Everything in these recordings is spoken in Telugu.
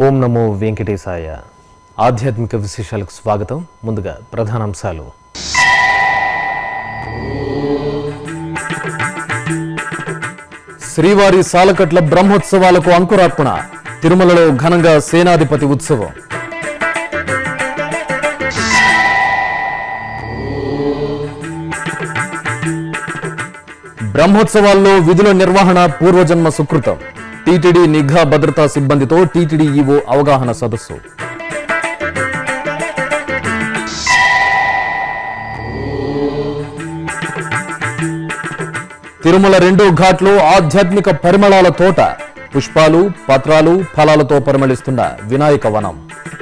ఓం నమో వెంకటేశాయ ఆధ్యాత్మిక విశేషాలకు స్వాగతం ముందుగా ప్రధానాంశాలు శ్రీవారి సాలకట్ల బ్రహ్మోత్సవాలకు అంకురార్పణ తిరుమలలో ఘనంగా సేనాధిపతి ఉత్సవం బ్రహ్మోత్సవాల్లో విధుల నిర్వహణ పూర్వజన్మ సుకృతం టీటీడీ నిఘా భద్రతా సిబ్బందితో టీటీడీ ఈవో అవగాహన సదస్సు తిరుమల రెండో ఘాట్లో ఆధ్యాత్మిక పరిమళాల తోట పుష్పాలు పత్రాలు ఫలాలతో పరిమళిస్తున్న వినాయక వనం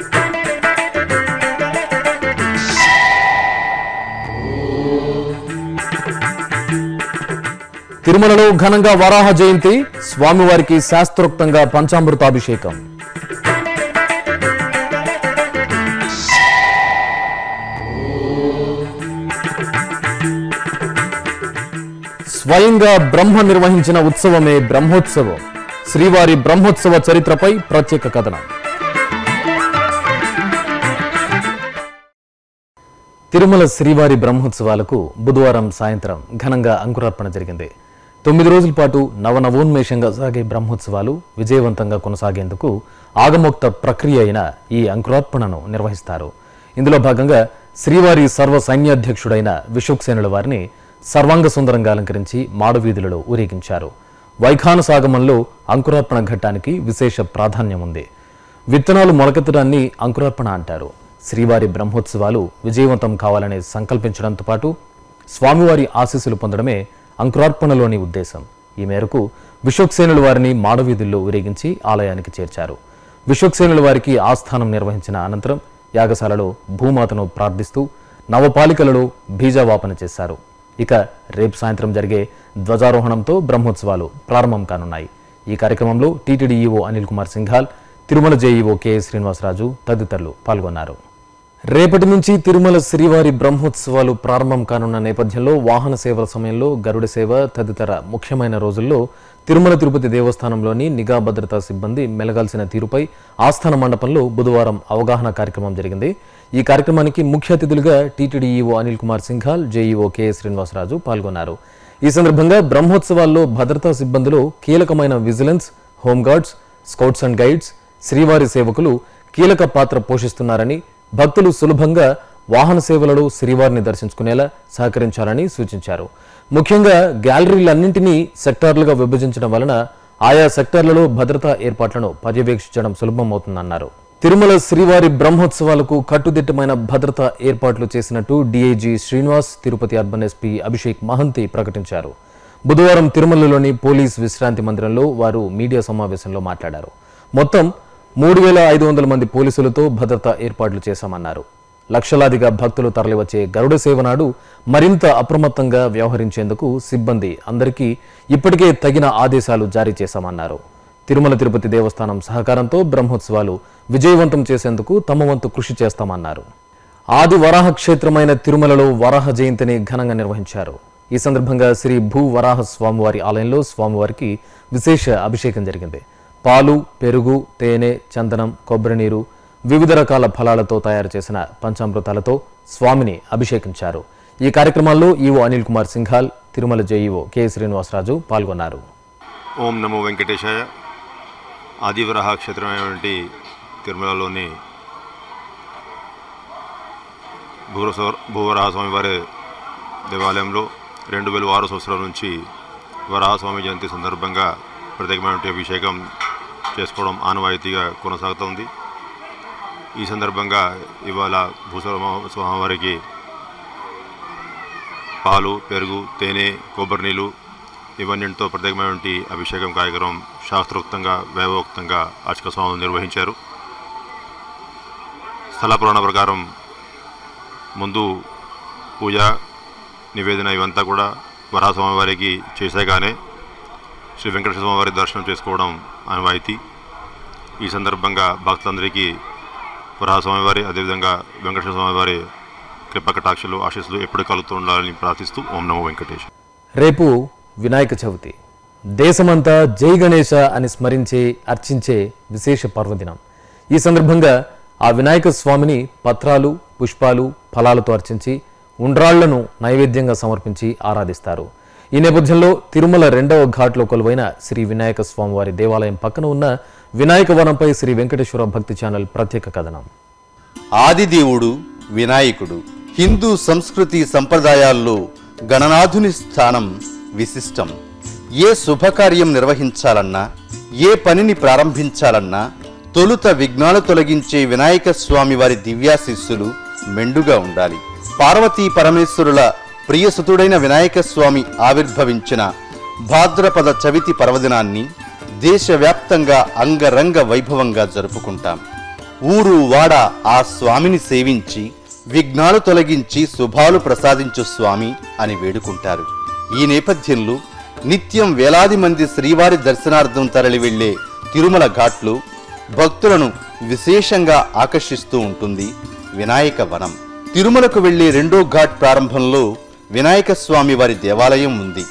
తిరుమలలో ఘనంగా వరాహ జయంతి స్వామివారికి శాస్త్రోక్తంగా పంచామృతాభిషేకం స్వయంగా బ్రహ్మ నిర్వహించిన ఉత్సవమే బ్రహ్మోత్సవం శ్రీవారి బ్రహ్మోత్సవ చరిత్రపై ప్రత్యేక కథనం తిరుమల శ్రీవారి బ్రహ్మోత్సవాలకు బుధవారం సాయంత్రం ఘనంగా అంకురార్పణ జరిగింది తొమ్మిది రోజుల పాటు నవనవోన్మేషంగా సాగే బ్రహ్మోత్సవాలు విజయవంతంగా కొనసాగేందుకు ఆగమోక్త ప్రక్రియ అయిన ఈ అంకురార్పణను నిర్వహిస్తారు ఇందులో భాగంగా శ్రీవారి సర్వ సైన్యాధ్యక్షుడైన విశ్వక్సేనుల వారిని సర్వాంగ సుందరంగా అలంకరించి మాడవీధులలో ఊరేగించారు వైఖానసాగమంలో అంకురార్పణ ఘట్టానికి విశేష ప్రాధాన్యం ఉంది విత్తనాలు మొలకెత్తడాన్ని అంకురార్పణ అంటారు శ్రీవారి బ్రహ్మోత్సవాలు విజయవంతం కావాలని సంకల్పించడంతో పాటు స్వామివారి ఆశీస్సులు పొందడమే అంకురార్పణలోని ఉద్దేశం ఈ మేరకు విశ్వక్సేనుల వారిని మాడవీధుల్లో ఊరేగించి ఆలయానికి చేర్చారు విశ్వక్సేనుల వారికి ఆస్థానం నిర్వహించిన అనంతరం యాగశాలలో భూమాతను ప్రార్థిస్తూ నవపాలికలలో బీజావాపన చేశారు ఇక రేపు సాయంత్రం జరిగే ధ్వజారోహణంతో బ్రహ్మోత్సవాలు ప్రారంభం కానున్నాయి ఈ కార్యక్రమంలో TTD EO Anil Kumar Singhal Tirumala JEO K S Srinivasaraju తదితరులు పాల్గొన్నారు రేపటి నుంచి తిరుమల శ్రీవారి బ్రహ్మోత్సవాలు ప్రారంభం కానున్న నేపథ్యంలో వాహన సేవల సమయంలో గరుడ సేవ తదితర ముఖ్యమైన రోజుల్లో తిరుమల తిరుపతి దేవస్థానంలోని నిఘా భద్రతా సిబ్బంది మెలగాల్సిన తీరుపై ఆస్థాన మండపంలో బుధవారం అవగాహన కార్యక్రమం జరిగింది ఈ కార్యక్రమానికి ముఖ్య అతిథులుగా TTD EO Anil Kumar Singhal JEO K S Srinivasaraju పాల్గొన్నారు ఈ సందర్భంగా బ్రహ్మోత్సవాల్లో భద్రతా సిబ్బందిలో కీలకమైన vigilance home guards scouts and guides శ్రీవారి సేవకులు కీలక పాత్ర పోషిస్తున్నారని భక్తులు సులభంగా వాహన సేవలలో శ్రీవారిని దర్శించుకునేలా సహకరించాలని సూచించారు ముఖ్యంగా గ్యాలరీలన్నింటినీ సెక్టార్లుగా విభజించడం వలన ఆయా సెక్టార్లలో భద్రతా ఏర్పాట్లను పర్యవేక్షించడం సులభమవుతుందన్నారు తిరుమల శ్రీవారి బ్రహ్మోత్సవాలకు కట్టుదిట్టమైన భద్రతా ఏర్పాట్లు చేసినట్టు DIG Srinivas Tirupati urban SP Abhishek Mahanti ప్రకటించారు బుధవారం తిరుమలలోని పోలీస్ విశ్రాంతి మందిరంలో వారు మీడియా సమావేశంలో మాట్లాడారు మొత్తం మూడు వేల ఐదు వందల మంది పోలీసులతో భద్రతా ఏర్పాట్లు చేశామన్నారు లక్షలాదిగా భక్తులు తరలివచ్చే గరుడ సేవ నాడు మరింత అప్రమత్తంగా వ్యవహరించేందుకు సిబ్బంది అందరికీ ఇప్పటికే తగిన ఆదేశాలు జారీ చేశామన్నారు తిరుమల తిరుపతి దేవస్థానం సహకారంతో బ్రహ్మోత్సవాలు విజయవంతం చేసేందుకు తమ వంతు కృషి చేస్తామన్నారు ఆది వరాహ క్షేత్రమైన తిరుమలలో వరాహ జయంతిని ఘనంగా నిర్వహించారు ఈ సందర్భంగా శ్రీ భూ వరాహ స్వామివారి ఆలయంలో స్వామివారికి విశేష అభిషేకం జరిగింది పాలు పెరుగు తేనె చందనం కొబ్బరి నీరు వివిధ రకాల ఫలాలతో తయారు చేసిన పంచామృతాలతో స్వామిని అభిషేకించారు ఈ కార్యక్రమాల్లో EO Anil Kumar Singhal Tirumala JEO K Srinivasaraju పాల్గొన్నారు ఓం నమో వెంకటేశాయ ఆదివరాహ క్షేత్రమైనటువంటి తిరుమలలోని భూరస భూవరాహ స్వామివారి దేవాలయంలో రెండు వేల ఆరు సంవత్సరాల నుంచి వరాహస్వామి జయంతి సందర్భంగా ప్రత్యేకమైనటువంటి అభిషేకం చేసుకోవడం ఆనవాయితీగా కొనసాగుతోంది ఈ సందర్భంగా ఇవాళ భూస్వామ స్వామివారికి పాలు పెరుగు తేనె కొబ్బరి నీళ్ళు ఇవన్నింటితో ప్రత్యేకమైనటువంటి అభిషేకం కార్యక్రమం శాస్త్రోక్తంగా వైభవోక్తంగా అర్చక స్వాములు నిర్వహించారు స్థల పురాణ ప్రకారం ముందు పూజ నివేదన ఇవంతా కూడా వరాహస్వామి వారికి చేసాగానే శ్రీ వెంకటేశ్వర స్వామి వారి దర్శనం చేసుకోవడం ఆనవాయితీ ఈ సందర్భంగా భక్తులందరికీ వరాహస్వామి వారి అదేవిధంగా వెంకటేశ్వర స్వామి వారి కృపకటాక్షలు ఆశీస్సులు ఎప్పుడు కలుగుతూ ఉండాలని ప్రార్థిస్తూ ఓం నమో వెంకటేశ్వర రేపు వినాయక చవితి దేశమంతా జై గణేశ అని స్మరించే అర్చించే విశేష పర్వదినం ఈ సందర్భంగా ఆ వినాయక స్వామిని పత్రాలు పుష్పాలు ఫలాలతో అర్చించి ఉండ్రాళ్లను నైవేద్యంగా సమర్పించి ఆరాధిస్తారు ఈ నేపథ్యంలో తిరుమల రెండవ ఘాట్లో కొలువైన శ్రీ వినాయక స్వామివారి దేవాలయం పక్కన ఉన్న వినాయక వనంపై శ్రీ వెంకటేశ్వర భక్తి ఛానల్ ప్రత్యేక కథనం ఆదిదేవుడు వినాయకుడు హిందూ సంస్కృతి సంప్రదాయాల్లో గణనాథుని స్థానం విశిష్టం ఏ శుభకార్యం నిర్వహించాలన్నా ఏ పనిని ప్రారంభించాలన్నా తొలుత విఘ్నాలు తొలగించే వినాయక స్వామి వారి దివ్యాశిస్సులు మెండుగా ఉండాలి పార్వతీ పరమేశ్వరుల ప్రియసుతుడైన వినాయక స్వామి ఆవిర్భవించిన భాద్రపద చవితి పర్వదినాన్ని దేశవ్యాప్తంగా అంగరంగ వైభవంగా జరుపుకుంటాం ఊరు వాడ ఆ స్వామిని సేవించి విఘ్నాలు తొలగించి శుభాలు ప్రసాదించు స్వామి అని వేడుకుంటారు ఈ నేపథ్యంలో నిత్యం వేలాది మంది శ్రీవారి దర్శనార్థం తరలి వెళ్లే తిరుమల ఘాట్లు భక్తులను విశేషంగా ఆకర్షిస్తూ ఉంటుంది వినాయక వనం తిరుమలకు వెళ్లే రెండో ఘాట్ ప్రారంభంలో వినాయక స్వామి వారి దేవాలయం ఉంది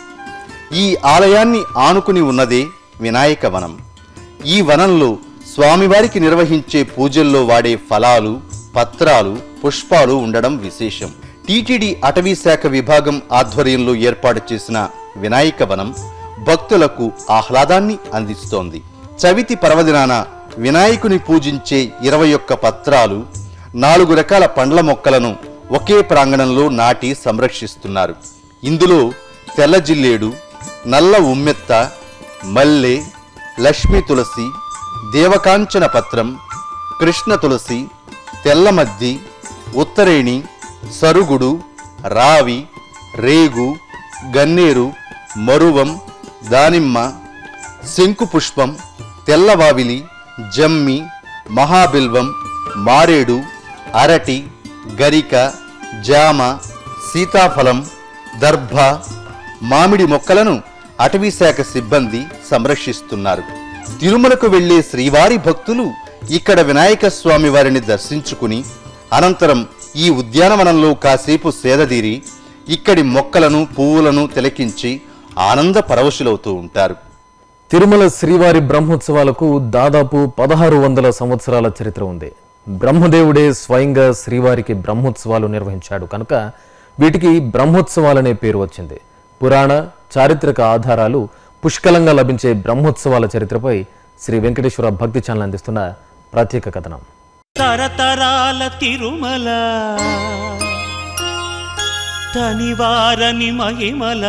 ఈ ఆలయాన్ని ఆనుకుని ఉన్నదే వినాయక వనం ఈ వనంలో స్వామివారికి నిర్వహించే పూజల్లో వాడే ఫలాలు పత్రాలు పుష్పాలు ఉండడం విశేషం టీటీడీ అటవీ శాఖ విభాగం ఆధ్వర్యంలో ఏర్పాటు చేసిన వినాయక వనం భక్తులకు ఆహ్లాదాన్ని అందిస్తోంది చవితి పర్వదినాన వినాయకుని పూజించే ఇరవై ఒక్క పత్రాలు నాలుగు రకాల పండ్ల మొక్కలను ఒకే ప్రాంగణంలో నాటి సంరక్షిస్తున్నారు ఇందులో తెల్ల జిల్లేడు నల్ల ఉమ్మెత్త మల్లె లక్ష్మీ తులసి దేవకాంచన పత్రం కృష్ణ తులసి తెల్లమద్ది ఉత్తరేణి సరుగుడు రావి రేగు గన్నేరు మరువం దానిమ్మ శంకు పుష్పం తెల్లవావిలి జమ్మి మహాబిల్వం మారేడు అరటి గరిక జామ సీతాఫలం దర్భ మామిడి మొక్కలను అటవీశాఖ సిబ్బంది సంరక్షిస్తున్నారు తిరుమలకు వెళ్లే శ్రీవారి భక్తులు ఇక్కడ వినాయక స్వామి వారిని దర్శించుకుని అనంతరం ఈ ఉద్యానవనంలో కాసేపు సేదదీరి ఇక్కడి మొక్కలను పువ్వులను తిలకించి ఆనంద పరవశులవుతూ ఉంటారు తిరుమల శ్రీవారి బ్రహ్మోత్సవాలకు దాదాపు పదహారు వందల సంవత్సరాల చరిత్ర ఉంది బ్రహ్మదేవుడే స్వయంగా శ్రీవారికి బ్రహ్మోత్సవాలు నిర్వహించాడు కనుక వీటికి బ్రహ్మోత్సవాలనే పేరు వచ్చింది పురాణ చారిత్రక ఆధారాలు పుష్కలంగా లభించే బ్రహ్మోత్సవాల చరిత్రపై శ్రీ వెంకటేశ్వర భక్తి ఛానల్ అందిస్తున్న ప్రత్యేక కథనం తరతరాల తిరుమల తనివారని మహిమల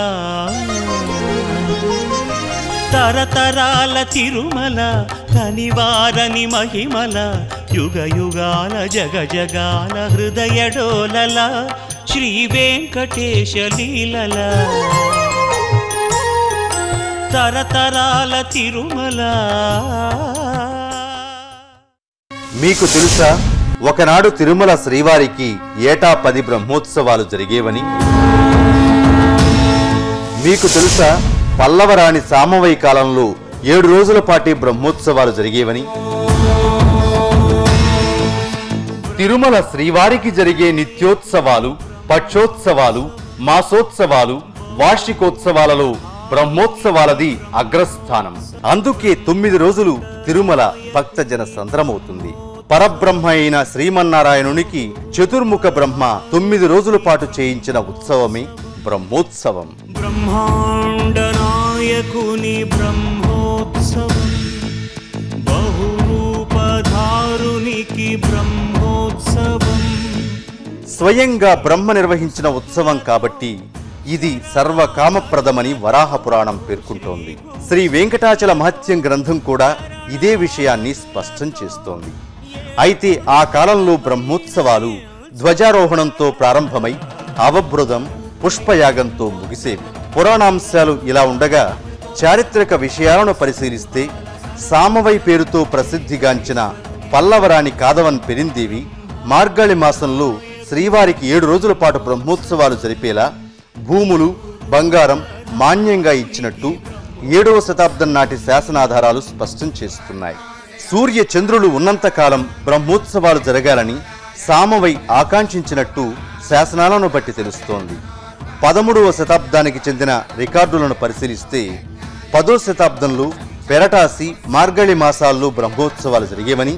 తరతరాల తిరుమల తనివారని మహిమల యుగ యుగాల జగ జగాల హృదయ డోలల శ్రీ వెంకటేశ లీలల తరతరాల తిరుమల మీకు తెలుసా ఒకనాడు తిరుమల శ్రీవారికి ఏటా పది బ్రహ్మోత్సవాలు జరిగేవని మీకు తెలుసా పల్లవరాణి సామవై కాలంలో ఏడు రోజుల పాటి బ్రహ్మోత్సవాలు జరిగేవని తిరుమల శ్రీవారికి జరిగే నిత్యోత్సవాలు పక్షోత్సవాలు మాసోత్సవాలు వార్షికోత్సవాలలో బ్రహ్మోత్సవాలది అగ్రస్థానం అందుకే తొమ్మిది రోజులు తిరుమల భక్తజన సంద్రమవుతుంది పరబ్రహ్మ అయిన శ్రీమన్నారాయణునికి చతుర్ముఖ బ్రహ్మ తొమ్మిది రోజుల పాటు చేయించిన ఉత్సవమే బ్రహ్మోత్సవం బ్రహ్మాండ నాయకుని బ్రహ్మోత్సవం బహురూపధారునికి బ్రహ్మోత్సవం స్వయంగా బ్రహ్మ నిర్వహించిన ఉత్సవం కాబట్టి ఇది సర్వకామప్రదమని వరాహ పురాణం పేర్కొంటోంది శ్రీ వెంకటాచల మహత్యం గ్రంథం కూడా ఇదే విషయాన్ని స్పష్టం చేస్తోంది అయితే ఆ కాలంలో బ్రహ్మోత్సవాలు ధ్వజారోహణంతో ప్రారంభమై అవభృదం పుష్పయాగంతో ముగిసేవి పురాణాంశాలు ఇలా ఉండగా చారిత్రక విషయాలను పరిశీలిస్తే సామవై పేరుతో ప్రసిద్ధిగాంచిన పల్లవరాణి కాదవన్ పెరిందేవి మార్గాళి మాసంలో శ్రీవారికి ఏడు రోజుల పాటు బ్రహ్మోత్సవాలు జరిపేలా భూములు బంగారం మాన్యంగా ఇచ్చినట్టు ఏడవ శతాబ్దం నాటి శాసనాధారాలు స్పష్టం చేస్తున్నాయి సూర్య చంద్రులు ఉన్నంతకాలం బ్రహ్మోత్సవాలు జరగాలని సామవై ఆకాంక్షించినట్టు శాసనాలను బట్టి తెలుస్తోంది పదమూడవ శతాబ్దానికి చెందిన రికార్డులను పరిశీలిస్తే పదో శతాబ్దంలో పెరటాసి మార్గళి మాసాల్లో బ్రహ్మోత్సవాలు జరిగేవని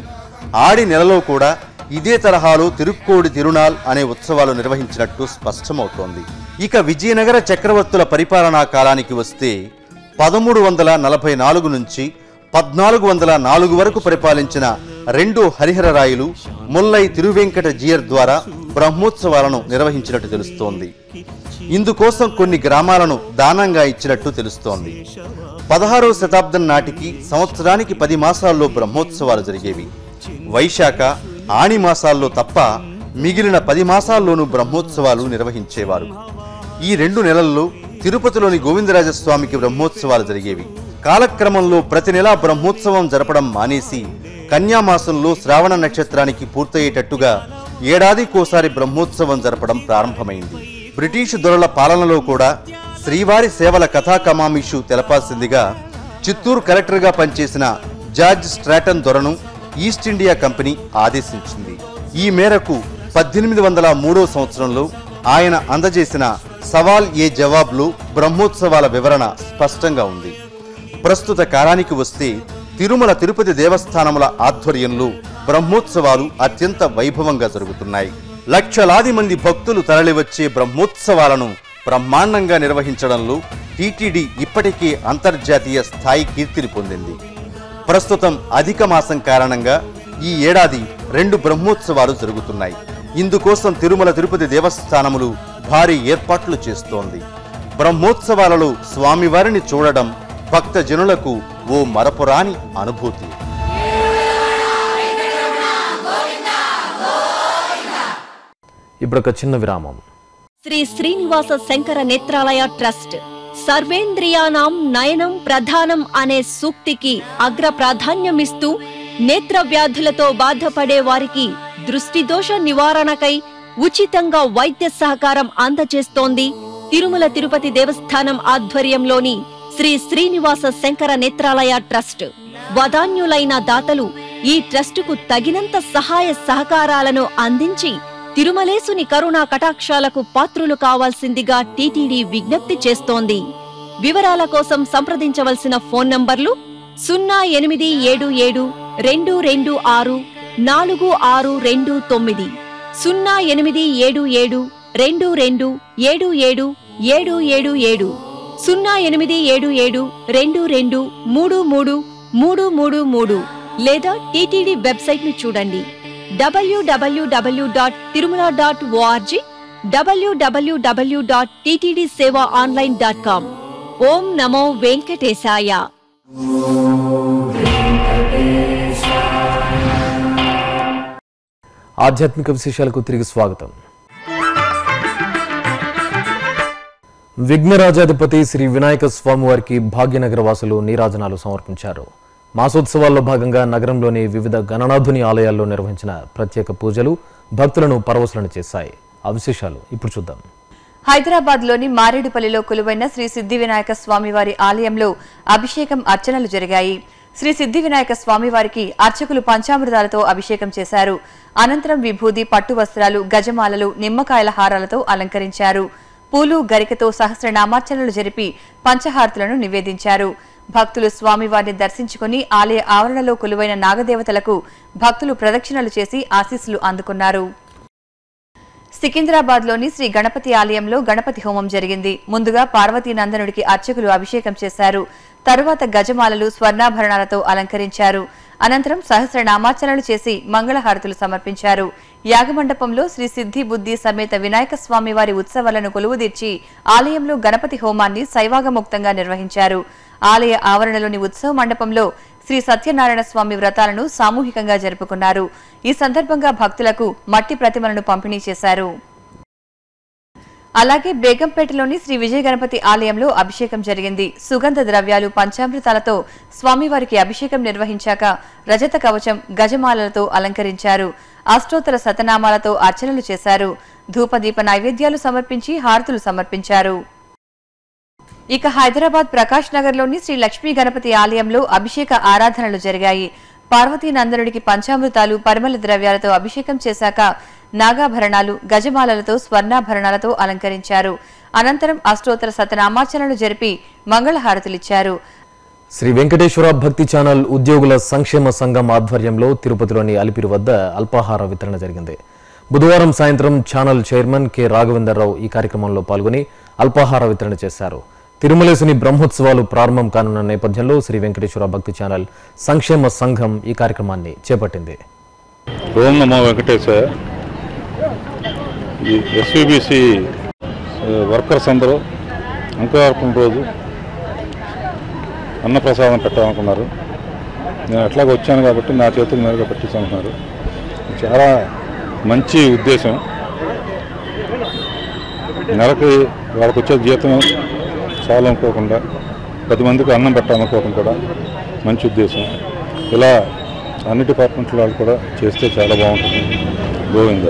ఆడి నెలలో కూడా ఇదే తరహాలో తిరుక్కోడి తిరునాల్ అనే ఉత్సవాలు నిర్వహించినట్టు స్పష్టమవుతోంది ఇక విజయనగర చక్రవర్తుల పరిపాలనా కాలానికి వస్తే పదమూడు వందల నలభై నాలుగు నుంచి పద్నాలుగు వందల నాలుగు వరకు పరిపాలించిన రెండు హరిహర రాయలు ముల్లై తిరువెంకట జీయర్ ద్వారా బ్రహ్మోత్సవాలను నిర్వహించినట్టు తెలుస్తోంది ఇందుకోసం కొన్ని గ్రామాలను దానంగా ఇచ్చినట్టు తెలుస్తోంది పదహారవ శతాబ్దం నాటికి సంవత్సరానికి పది మాసాల్లో బ్రహ్మోత్సవాలు జరిగేవి వైశాఖ ఆణి మాసాల్లో తప్ప మిగిలిన పది మాసాల్లోనూ బ్రహ్మోత్సవాలు నిర్వహించేవారు ఈ రెండు నెలల్లో తిరుపతిలోని గోవిందరాజస్వామికి బ్రహ్మోత్సవాలు జరిగేవి కాలక్రమంలో ప్రతి నెలా బ్రహ్మోత్సవం జరపడం మానేసి కన్యామాసంలో శ్రావణ నక్షత్రానికి పూర్తయ్యేటట్టుగా ఏడాదికోసారి బ్రహ్మోత్సవం జరపడం ప్రారంభమైంది బ్రిటిష్ దొరల పాలనలో కూడా శ్రీవారి సేవల కథాకమామిషు తెలపాల్సిందిగా చిత్తూరు కలెక్టర్గా పనిచేసిన జార్జ్ స్ట్రాటన్ దొరను ఈస్ట్ ఇండియా కంపెనీ ఆదేశించింది ఈ మేరకు పద్దెనిమిది వందల మూడో సంవత్సరంలో ఆయన అందజేసిన సవాల్ ఏ జవాబ్లో బ్రహ్మోత్సవాల వివరణ స్పష్టంగా ఉంది ప్రస్తుత కాలానికి వస్తే తిరుమల తిరుపతి దేవస్థానముల ఆధ్వర్యంలో బ్రహ్మోత్సవాలు అత్యంత వైభవంగా జరుగుతున్నాయి లక్షలాది మంది భక్తులు తరలివచ్చే బ్రహ్మోత్సవాలను బ్రహ్మాండంగా నిర్వహించడంలో టీటీడీ ఇప్పటికే అంతర్జాతీయ స్థాయి కీర్తిని పొందింది ప్రస్తుతం అధిక మాసం కారణంగా ఈ ఏడాది రెండు బ్రహ్మోత్సవాలు జరుగుతున్నాయి ఇందుకోసం తిరుమల తిరుపతి దేవస్థానములు భారీ ఏర్పాట్లు చేస్తోంది బ్రహ్మోత్సవాలలో స్వామివారిని చూడడం భక్తజనులకు ఓ మరపురాని అనుభూతి ఇప్పుడు ఒక చిన్న విరామం శ్రీ శ్రీనివాస శంకర నేత్రాలయ ట్రస్ట్ సర్వేంద్రియానాం నయనం ప్రధానం అనే సూక్తికి అగ్ర ప్రాధాన్యమిస్తూ నేత్ర వ్యాధులతో బాధపడే వారికి దృష్టి దోష నివారణకై ఉచితంగా వైద్య సహకారం అందజేస్తోంది తిరుమల తిరుపతి దేవస్థానం ఆధ్వర్యంలోని శ్రీ శ్రీనివాస శంకర నేత్రాలయ ట్రస్ట్ వదాన్యులైన దాతలు ఈ ట్రస్టుకు తగినంత సహాయ సహకారాలను అందించి తిరుమలేసుని కరుణా కటాక్షాలకు పాత్రులు కావాల్సిందిగా టీటీడీ విజ్ఞప్తి చేస్తోంది వివరాల కోసం సంప్రదించవలసిన ఫోన్ నంబర్లు సున్నా ఎనిమిది ఏడు ఏడు రెండు రెండు ఆరు నాలుగు ఆరు రెండు తొమ్మిది సున్నా ఎనిమిది ఏడు ఏడు రెండు రెండు ఏడు ఏడు ఏడు ఏడు ఏడు సున్నా ఎనిమిది ఏడు ఏడు రెండు రెండు మూడు మూడు మూడు మూడు మూడు లేదా టీటీడీ వెబ్సైట్ ను చూడండి W W W dot Tirumala dot O R G W W W dot TTD seva online dot com ఓం నమో వెంకటేశాయ ఆధ్యాత్మిక విశేషాలకు తిరిగి స్వాగతం విఘ్నరాజాధిపతి శ్రీ వినాయక స్వామివారికి భాగ్యనగర వాసులు నీరాజనాలు సమర్పించారు మాసోత్సవాల్లో భాగంగా నగరంలోని వివిధ గణనాధుని ఆలయాల్లో నిర్వహించిన ప్రత్యేక పూజలు భక్తులను పరవశులను చేశాయి ఆ విశేషాలు ఇప్పుడు చూద్దాం హైదరాబాద్ లోని మారేడుపల్లిలో కొలువైన శ్రీ సిద్ధి వినాయక స్వామివారి ఆలయంలో అభిషేకం అర్చనలు జరిగాయి శ్రీ సిద్ధి వినాయక స్వామివారికి అర్చకులు పంచామృతాలతో అభిషేకం చేశారు అనంతరం విభూది పట్టు వస్త్రాలు గజమాలలు నిమ్మకాయల హారాలతో అలంకరించారు పూలు గరికతో సహస్రనామార్చనలు జరిపి పంచహారతులను నివేదించారు భక్తులు స్వామివారిని దర్శించుకుని ఆలయ ఆవరణలో కొలువైన నాగదేవతలకు భక్తులు ప్రదక్షిణలు చేసి ఆశీస్సులు అందుకున్నారు సికింద్రాబాద్ లోని శ్రీ గణపతి ఆలయంలో గణపతి హోమం జరిగింది ముందుగా పార్వతీ నందనుడికి అర్చకులు అభిషేకం చేశారు తరువాత గజమాలలు స్వర్ణాభరణాలతో అలంకరించారు అనంతరం సహస్రనామార్చనలు చేసి మంగళహారతులు సమర్పించారు యాగమండపంలో శ్రీ సిద్ధి బుద్ధి సమేత వినాయక స్వామి వారి ఉత్సవాలను కొలువుదీర్చి ఆలయంలో గణపతి హోమాన్ని శైవాగముక్తంగా నిర్వహించారు ఆలయ ఆవరణలోని ఉత్సవ మండపంలో శ్రీ సత్యనారాయణ స్వామి వ్రతాలను సామూహికంగా జరుపుకున్నారు ఈ సందర్భంగా భక్తులకు మట్టి ప్రతిమలను పంపిణీ చేశారు అలాగే బేగంపేటలోని శ్రీ విజయ గణపతి ఆలయంలో అభిషేకం జరిగింది సుగంధ ద్రవ్యాలు పంచామృతాలతో స్వామివారికి అభిషేకం నిర్వహించాక రజత కవచం గజమాలలతో అలంకరించారు అష్టోత్తర శతనామాలతో అర్చనలు చేశారు ధూపదీప నైవేద్యాలు సమర్పించి హారతులు సమర్పించారు ఇక హైదరాబాద్ ప్రకాష్ నగర్ లోని శ్రీ లక్ష్మీ గణపతి ఆలయంలో అభిషేక ఆరాధనలు జరిగాయి పార్వతీ నందనుడికి పంచామృతాలు పరిమళ ద్రవ్యాలతో అభిషేకం చేశాక నాగాభరణాలు గజమాలలతో స్వర్ణాభరణాలతో అలంకరించారు అనంతరం అష్టోత్తర శతనామార్చనలు జరిపి మంగళహారతులిచ్చారు శ్రీ వెంకటేశ్వర భక్తి ఛానల్ ఉద్యోగుల సంక్షేమ సంఘం ఆధ్వర్యంలో తిరుపతిలోని అలిపిరి వద్ద అల్పాహార వితరణ జరిగింది బుధవారం సాయంత్రం ఛానల్ చైర్మన్ కె రాఘవేంద్రరావు ఈ కార్యక్రమంలో పాల్గొని అల్పాహార వితరణ చేశారు తిరుమలేసుని బ్రహ్మోత్సవాలు ప్రారంభం కానున్న నేపథ్యంలో శ్రీ వెంకటేశ్వర భక్తి ఛానల్ సంక్షేమ సంఘం ఈ కార్యక్రమాన్ని చేపట్టింది ఓం నమో వెంకటేశ్వర ఈ ఎస్విబిసి వర్కర్స్ అందరూ అంకురార్పణ రోజు అన్నప్రసాదం పెట్టాలనుకున్నారు నేను అట్లాగే వచ్చాను కాబట్టి నా చేతుల మీదుగా పెట్టించుకుంటున్నారు చాలా మంచి ఉద్దేశం నెలకి వాళ్ళకి వచ్చే జీతం చాలా అనుకోకుండా పది మందికి అన్నం పెట్టాలనుకోవడం కూడా మంచి ఉద్దేశం ఇలా అన్ని డిపార్ట్మెంట్ల వాళ్ళు కూడా చేస్తే చాలా బాగుంటుంది గోవింద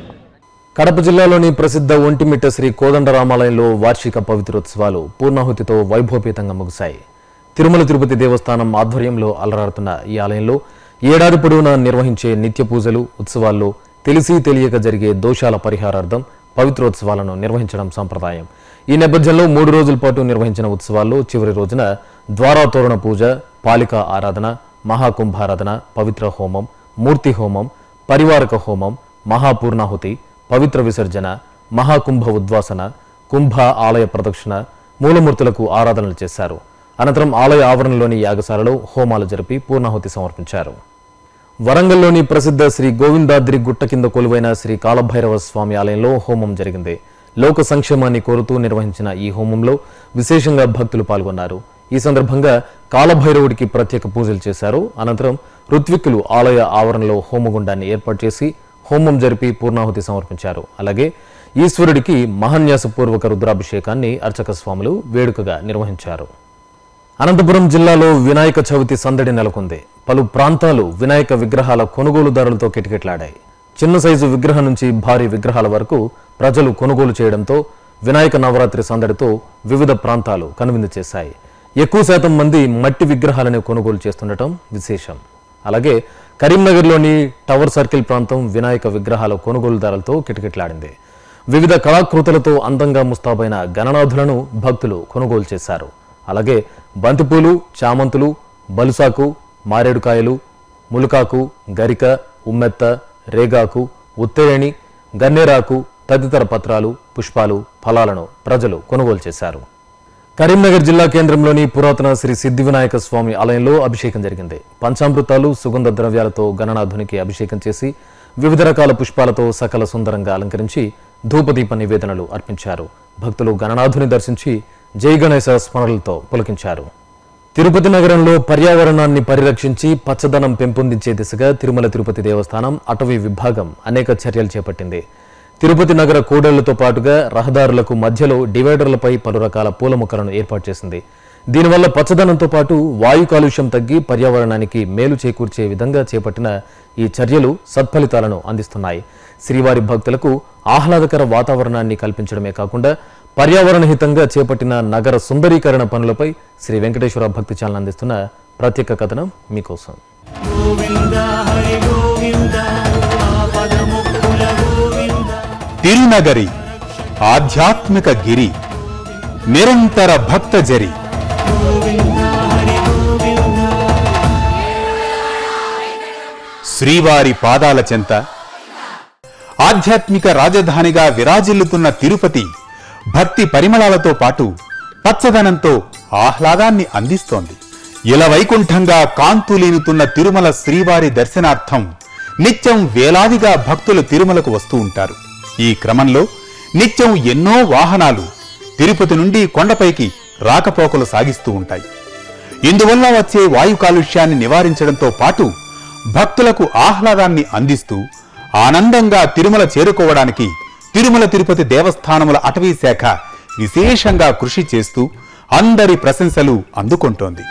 కడప జిల్లాలోని ప్రసిద్ధ ఒంటిమిట్ట శ్రీ కోదండరామాలయంలో వార్షిక పవిత్రోత్సవాలు పూర్ణాహుతితో వైభవపేతంగా ముగిశాయి తిరుమల తిరుపతి దేవస్థానం ఆధ్వర్యంలో అలరాడుతున్న ఈ ఆలయంలో ఏడాది పొడవునా నిర్వహించే నిత్య పూజలు ఉత్సవాల్లో తెలిసి తెలియక జరిగే దోషాల పరిహారార్థం పవిత్రోత్సవాలను నిర్వహించడం సంప్రదాయం ఈ నేపథ్యంలో మూడు రోజుల పాటు నిర్వహించిన ఉత్సవాల్లో చివరి రోజున ద్వారాతోరణ పూజ పాలిక ఆరాధన మహాకుంభారాధన పవిత్ర హోమం మూర్తి హోమం పరివారక హోమం మహాపూర్ణాహుతి పవిత్ర విసర్జన మహాకుంభ ఉద్వాసన కుంభ ఆలయ ప్రదక్షిణ మూలమూర్తులకు ఆరాధనలు చేశారు అనంతరం ఆలయ ఆవరణలోని యాగశాలలో హోమాలు జరిపి పూర్ణాహుతి సమర్పించారు వరంగల్లోని ప్రసిద్ధ శ్రీ గోవిందాద్రి గుట్ట కింద కొలువైన శ్రీ కాలభైరవ స్వామి ఆలయంలో హోమం జరిగింది లోక సంక్షేమాన్ని కోరుతూ నిర్వహించిన ఈ హోమంలో విశేషంగా భక్తులు పాల్గొన్నారు ఈ సందర్భంగా కాలభైరవుడికి ప్రత్యేక పూజలు చేశారు అనంతరం ఋత్విక్కులు ఆలయ ఆవరణలో హోమగుండాన్ని ఏర్పాటు చేసి హోమం జరిపి పూర్ణాహుతి సమర్పించారు అలాగే ఈశ్వరుడికి మహాన్యాసపూర్వక రుద్రాభిషేకాన్ని అర్చక స్వాములు వేడుకగా నిర్వహించారు అనంతపురం జిల్లాలో వినాయక చవితి సందడి నెలకొంది పలు ప్రాంతాలు వినాయక విగ్రహాల కొనుగోలుదారులతో కిటకిటలాడాయి చిన్న సైజు విగ్రహం నుంచి భారీ విగ్రహాల వరకు ప్రజలు కొనుగోలు చేయడంతో వినాయక నవరాత్రి సందడితో వివిధ ప్రాంతాలు కనువిందు చేశాయి ఎక్కువ శాతం మంది మట్టి విగ్రహాలను కొనుగోలు చేస్తుండటం విశేషం అలాగే కరీంనగర్లోని టవర్ సర్కిల్ ప్రాంతం వినాయక విగ్రహాల కొనుగోలుదారులతో కిటకిటలాడింది వివిధ కళాకృతులతో అందంగా ముస్తాబైన గణనాథులను భక్తులు కొనుగోలు చేశారు అలాగే బంతిపూలు చామంతులు బలుసాకు మారేడుకాయలు ములుకాకు గరిక ఉమ్మెత్త రేగాకు ఉత్తేరణి గన్నేరాకు తదితర పత్రాలు పుష్పాలు ఫలాలను ప్రజలు కొనుగోలు చేశారు కరీంనగర్ జిల్లా కేంద్రంలోని పురాతన శ్రీ సిద్ధి వినాయక స్వామి ఆలయంలో అభిషేకం జరిగింది పంచామృతాలు సుగంధ ద్రవ్యాలతో గణనాథునికి అభిషేకం చేసి వివిధ రకాల పుష్పాలతో సకల సుందరంగా అలంకరించి ధూపదీప నివేదనలు అర్పించారు భక్తులు గణనాథుని దర్శించి జై గణేశ స్మరణలతో పులకించారు తిరుపతి నగరంలో పర్యావరణాన్ని పరిరక్షించి పచ్చదనం పెంపొందించే దిశగా తిరుమల తిరుపతి దేవస్థానం అటవీ విభాగం అనేక చర్యలు చేపట్టింది తిరుపతి నగర కూడళ్లతో పాటుగా రహదారులకు మధ్యలో డివైడర్లపై పలు రకాల పూల మొక్కలను ఏర్పాటు చేసింది దీనివల్ల పచ్చదనంతో పాటు వాయు కాలుష్యం తగ్గి పర్యావరణానికి మేలు చేకూర్చే విధంగా చేపట్టిన ఈ చర్యలు సత్ఫలితాలను అందిస్తున్నాయి శ్రీవారి భక్తులకు ఆహ్లాదకర వాతావరణాన్ని కల్పించడమే కాకుండా పర్యావరణ హితంగా చేపట్టిన నగర సుందరీకరణ పనులపై శ్రీ వెంకటేశ్వర భక్తి ఛానల్ అందిస్తున్న ప్రత్యేక కథనం మీకోసం గోవింద హరి గోవింద ఆపదముక్కుల గోవింద తిరునగరి ఆధ్యాత్మిక గిరి నిరంతర భక్త జరి శ్రీవారి పాదాల చెంత ఆధ్యాత్మిక రాజధానిగా విరాజిల్లుతున్న తిరుపతి భక్తి పరిమళాలతో పాటు పచ్చదనంతో ఆహ్లాదాన్ని అందిస్తోంది ఇల వైకుంఠంగా కాంతులీనుతున్న తిరుమల శ్రీవారి దర్శనార్థం నిత్యం వేలాదిగా భక్తులు తిరుమలకు వస్తూ ఉంటారు ఈ క్రమంలో నిత్యం ఎన్నో వాహనాలు తిరుపతి నుండి కొండపైకి రాకపోకలు సాగిస్తూ ఉంటాయి ఇందువల్ల వచ్చే వాయు కాలుష్యాన్ని నివారించడంతో పాటు భక్తులకు ఆహ్లాదాన్ని అందిస్తూ ఆనందంగా తిరుమల చేరుకోవడానికి తిరుమల తిరుపతి దేవస్థానముల అటవీ శాఖ విశేషంగా కృషి చేస్తూ అందరి ప్రశంసలు అందుకుంటోంది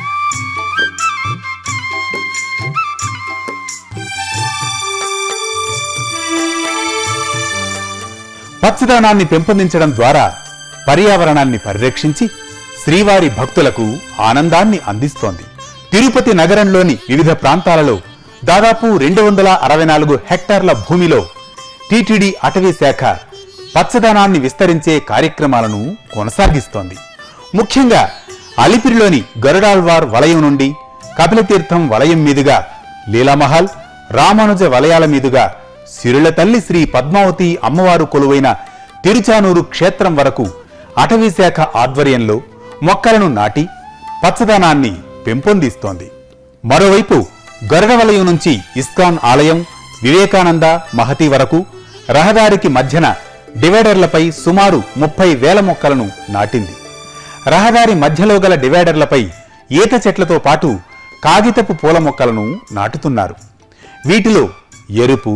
పచ్చదనాన్ని పెంపొందించడం ద్వారా పర్యావరణాన్ని పరిరక్షించి శ్రీవారి భక్తులకు ఆనందాన్ని అందిస్తోంది తిరుపతి నగరంలోని వివిధ ప్రాంతాలలో దాదాపు రెండు వందల అరవై నాలుగు హెక్టార్ల భూమిలో టీటీడీ అటవీ శాఖ పచ్చదనాన్ని విస్తరించే కార్యక్రమాలను కొనసాగిస్తోంది ముఖ్యంగా అలిపిరిలోని గరుడాల్వార్ వలయం నుండి కపిలతీర్థం వలయం మీదుగా లీలామహల్ రామానుజ వలయాల మీదుగా సిరుల తల్లి శ్రీ పద్మావతి అమ్మవారు కొలువైన తిరుచానూరు క్షేత్రం వరకు అటవీ శాఖ ఆధ్వర్యంలో మొక్కలను నాటి పచ్చదనాన్ని పెంపొందిస్తోంది మరోవైపు గరుడ వలయం నుంచి ఇస్కాన్ ఆలయం వివేకానంద మహతి వరకు రహదారికి మధ్యన డివైడర్లపై సుమారు ముప్పై వేల మొక్కలను నాటింది రహదారి మధ్యలో గల డివైడర్లపై ఈత చెట్లతో పాటు కాగితపు పూల మొక్కలను నాటుతున్నారు వీటిలో ఎరుపు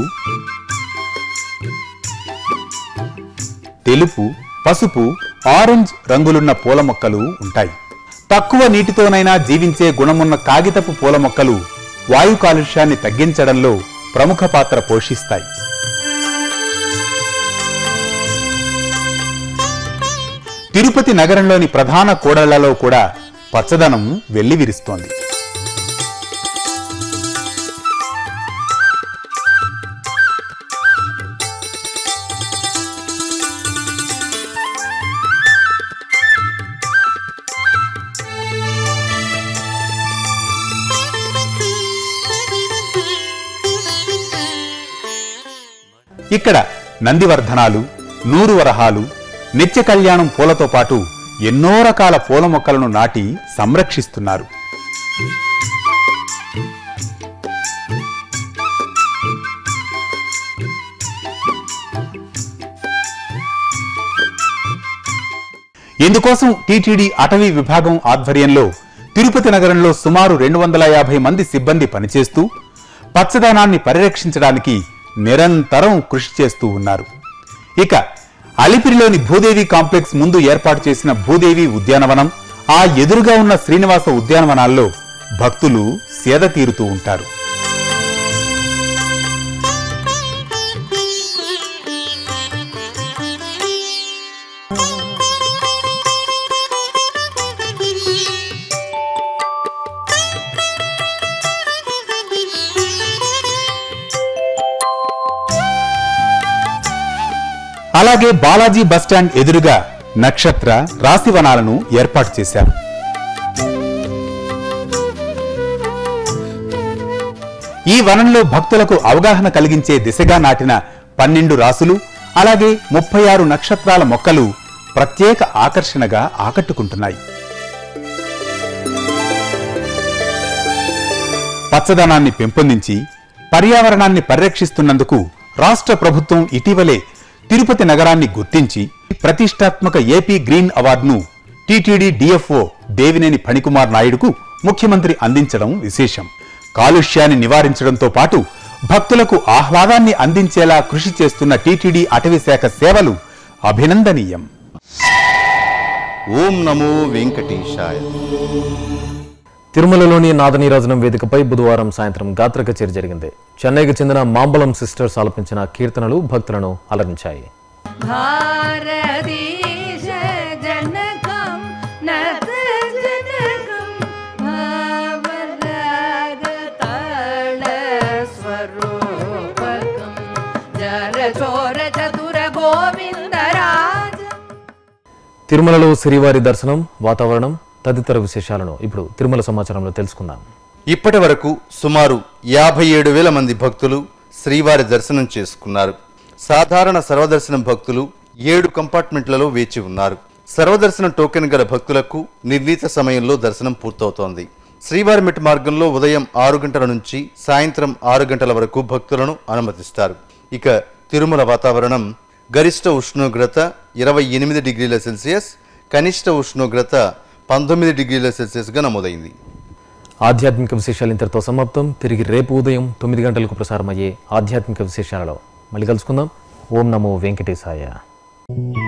తెలుపు పసుపు ఆరెంజ్ రంగులున్న పూల మొక్కలు ఉంటాయి తక్కువ నీటితోనైనా జీవించే గుణమున్న కాగితపు పూల మొక్కలు వాయు కాలుష్యాన్ని తగ్గించడంలో ప్రముఖ పాత్ర పోషిస్తాయి తిరుపతి నగరంలోని ప్రధాన కూడళ్లలో కూడా పచ్చదనం వెల్లివిరుస్తోంది ఇక్కడ నందివర్ధనాలు నూరు వరహాలు నిత్య కళ్యాణం పూలతో పాటు ఎన్నో రకాల పూల మొక్కలను నాటి సంరక్షిస్తున్నారు ఇందుకోసం టీటీడీ అటవీ విభాగం ఆధ్వర్యంలో తిరుపతి నగరంలో సుమారు రెండు వందల యాభై మంది సిబ్బంది పనిచేస్తూ పచ్చదనాన్ని పరిరక్షించడానికి నిరంతరం కృషి చేస్తూ ఉన్నారు ఇక అలిపిరిలోని భూదేవి కాంప్లెక్స్ ముందు ఏర్పాటు చేసిన భూదేవి ఉద్యానవనం ఆ ఎదురుగా ఉన్న శ్రీనివాస ఉద్యానవనాల్లో భక్తులు సేద తీరుతూ ఉంటారు అలాగే బాలాజీ బస్టాండ్ ఎదురుగా నక్షత్ర రాశివనాలను ఏర్పాటు చేశారు ఈ వనంలో భక్తులకు అవగాహన కలిగించే దిశగా నాటిన పన్నెండు రాసులు అలాగే ముప్పై ఆరు నక్షత్రాల మొక్కలు ప్రత్యేక ఆకర్షణగా ఆకట్టుకుంటున్నాయి పచ్చదనాన్ని పెంపొందించి పర్యావరణాన్ని పరిరక్షిస్తున్నందుకు రాష్ట్ర ప్రభుత్వం ఇటీవలే తిరుపతి నగరాన్ని గుర్తించి ప్రతిష్టాత్మక ఏపీ గ్రీన్ అవార్డును టీటీడీ డిఎఫ్ఓ దేవినేని ఫణికుమార్ నాయుడుకు ముఖ్యమంత్రి అందించడం విశేషం కాలుష్యాన్ని నివారించడంతో పాటు భక్తులకు ఆహ్లాదాన్ని అందించేలా కృషి చేస్తున్న టీటీడీ అటవీ శాఖ సేవలు అభినందనీయం ఓం నమో వెంకటేశాయ తిరుమలలోని నాదనీరాజనం వేదికపై బుధవారం సాయంత్రం గాత్ర కచేరి జరిగింది చెన్నైకి చెందిన మాంబలం సిస్టర్స్ ఆలపించిన కీర్తనలు భక్తులను అలరించాయి భారతీశ జనకం నత జనకం భావరాగతాళ స్వరూపకం జర చోర చతుర గోవిందరాజ తిరుమలలో శ్రీవారి దర్శనం వాతావరణం తదితర విశేషాలను ఇప్పుడు తిరుమల సమాచారంలో తెలుసుకుందాం ఇప్పటి వరకు సుమారు యాభై ఏడు వేల మంది భక్తులు శ్రీవారి దర్శనం చేసుకున్నారు సాధారణ సర్వదర్శనం భక్తులు ఏడు కంపార్ట్మెంట్లలో వేచి ఉన్నారు సర్వదర్శనం టోకెన్ గల భక్తులకు నిర్ణీత సమయంలో దర్శనం పూర్తవుతోంది శ్రీవారి మెట్టు మార్గంలో ఉదయం ఆరు గంటల నుంచి సాయంత్రం ఆరు గంటల వరకు భక్తులను అనుమతిస్తారు ఇక తిరుమల వాతావరణం గరిష్ట ఉష్ణోగ్రత ఇరవై ఎనిమిది డిగ్రీల సెల్సియస్ కనిష్ట ఉష్ణోగ్రత పంతొమ్మిది డిగ్రీల సెల్సియస్గా నమోదైంది ఆధ్యాత్మిక విశేషాలు ఇంతటితో సమాప్తం తిరిగి రేపు ఉదయం తొమ్మిది గంటలకు ప్రసారమయ్యే ఆధ్యాత్మిక విశేషాలలో మళ్ళీ కలుసుకుందాం ఓం నమో వెంకటేశాయ